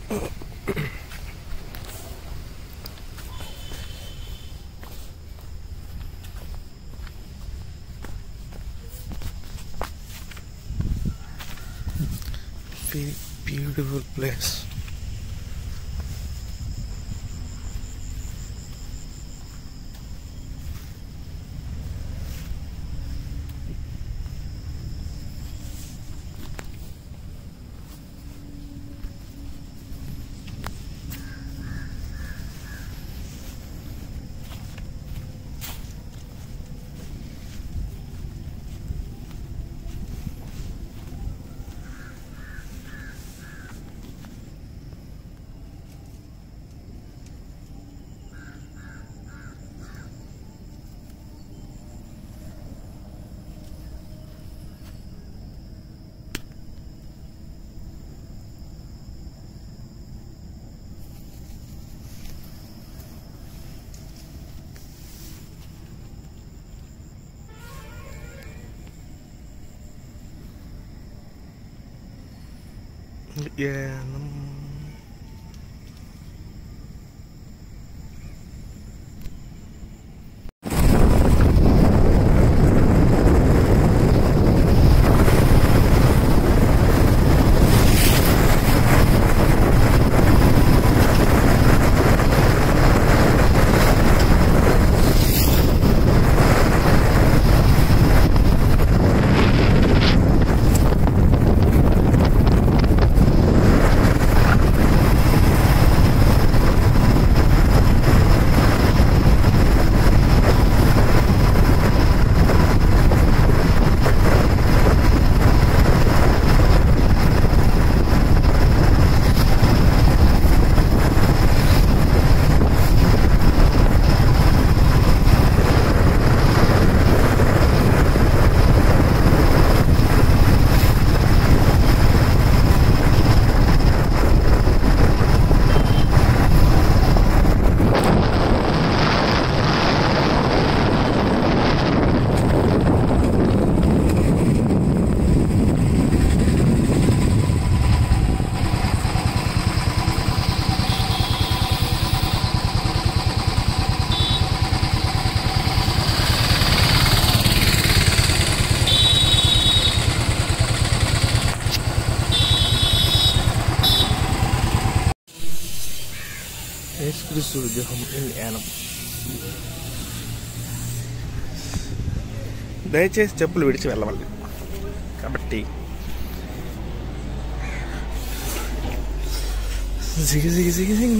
Very beautiful place. Yeah. mm. యేసుక్రీస్తు విగ్రహం in Yanam దయచేసి చెప్పులు విడిచి వెళ్ళవాలి కాబట్టి జిగ జిగ జిగ జిగ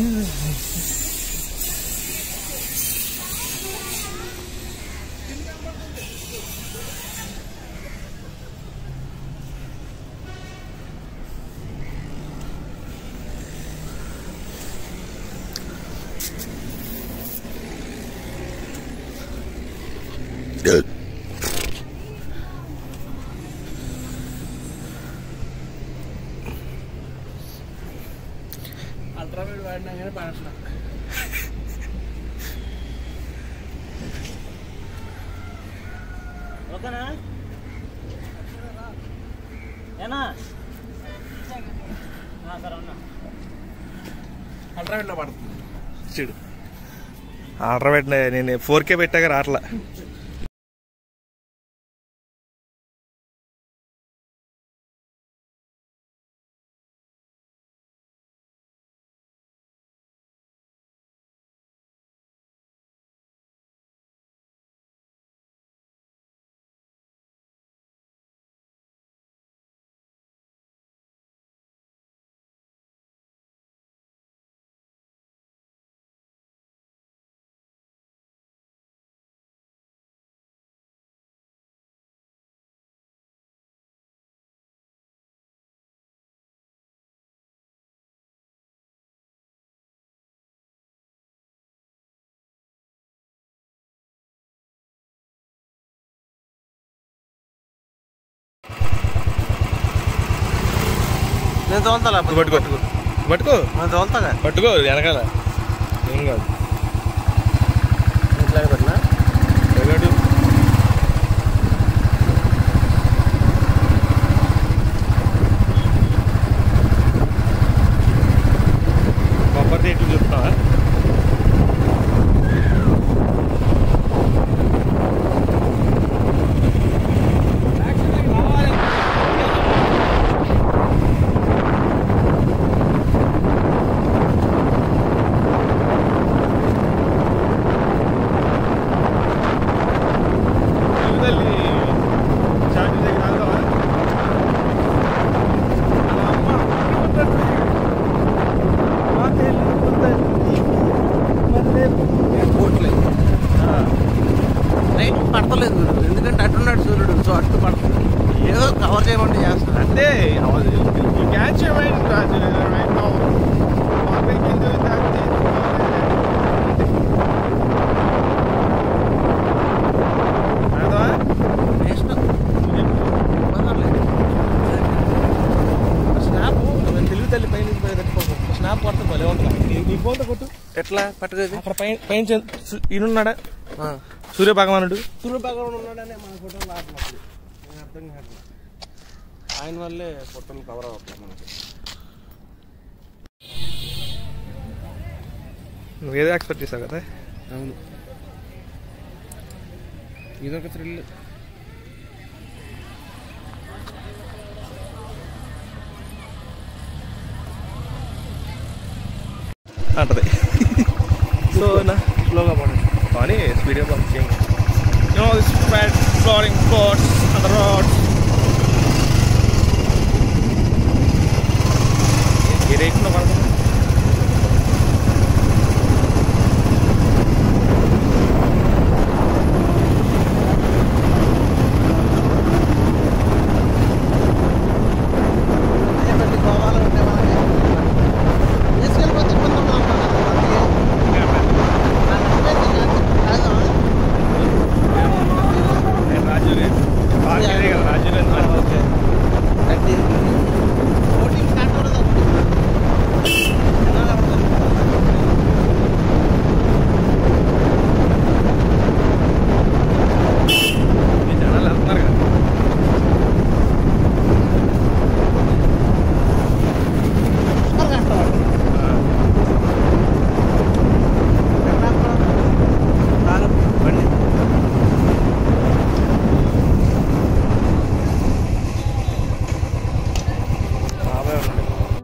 అల్ట్రావైడ్ వాడినా కానీ పడట్లా ఓకేనా ఏనా సరే ఉన్నా అల్ట్రావెట్లో పడుతుంది చూడు అల్ట్రావెట్ నేను ఫోర్ కే పెట్టాక రాట్లా నేను తోలుతా పట్టుకో పట్టుకో నేను తోలుతాగా పట్టుకో వెనకాల ఏం కాదు ఇట్లా పెట్టినా ఎగడు. ఎవరి రేట్లు చెప్తావా తిరుపతి చాటి దగ్గర ఆగుతావా? పోట్లేదు ఆ, లైట్ పడతలేదు ఎందుకంటే అట్టున్నాడు సూర్యుడు సో అట్టు పడుతుంది ఏదో కవర్ చేయమంటే చేస్తాను అంటే you catch your mind right right now. What we can do is that అర్థమా? నెక్స్ట్ స్నాప్ తెలుగు తల్లి పైన నుంచి పైన పెట్టుకోకు స్నాప్ కొడితే భలే ఉంటుంది నీ- నీ ఫోన్తో కొట్టు ఎట్లా పట్టుకోది అక్కడ పైన పైన చంద్ర- సు- ఈయనున్నాడా సూర్య భగవానుడు సూర్యభగవాన్ ఉన్నాడనే మన ఫోటోలు రావట్లేదు నేను అర్థం కాదు ఆయన వల్లే ఫోటోలు కవర్ అవ్వట్లేదు మనకి నువ్వేదో ఎక్స్పెక్ట్ చేసావు కదా అవును ఇదొక థ్రిల్ అంటది సో నా స్లోగా పడండి కానీ స్పీడ్గా పంపించేయండి You know, this bad flooring boards on the roads. ఏ రేట్లో పడుతుంది పెట్టి గోవాలో ఉంటే మనకి తీసుకెళ్ళిపోతే ఇబ్బంది ఉండదు నేను రాజుని బాగా కదా రాజుని ఓకే థర్టీ ఓటింగ్ స్టార్ట్ అవ్వదు ఈ జనాలు వెళ్తున్నారు కదా బండి బాబాయ్ ఉన్నాడు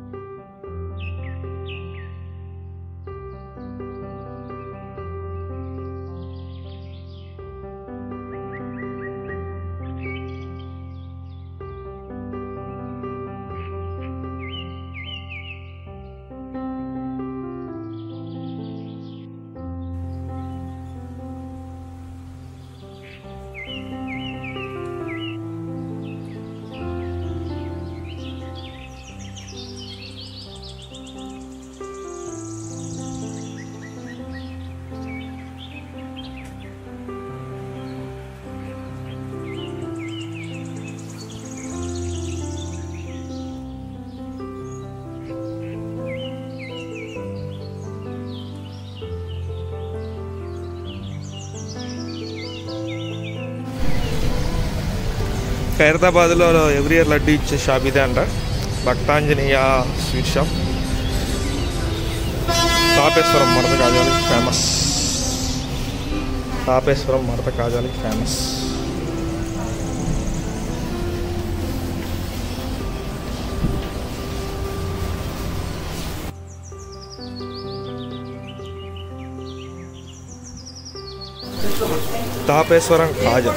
ఖైరతాబాద్లో ఎవ్రీ ఇయర్ లడ్డు ఇచ్చే షాప్ ఇదే అంట భక్తాంజనేయ స్వీట్ షాప్ తాపేశ్వరం మడత కాజాలకి ఫేమస్ తాపేశ్వరం మడత కాజాలకి ఫేమస్ తాపేశ్వరం కాజా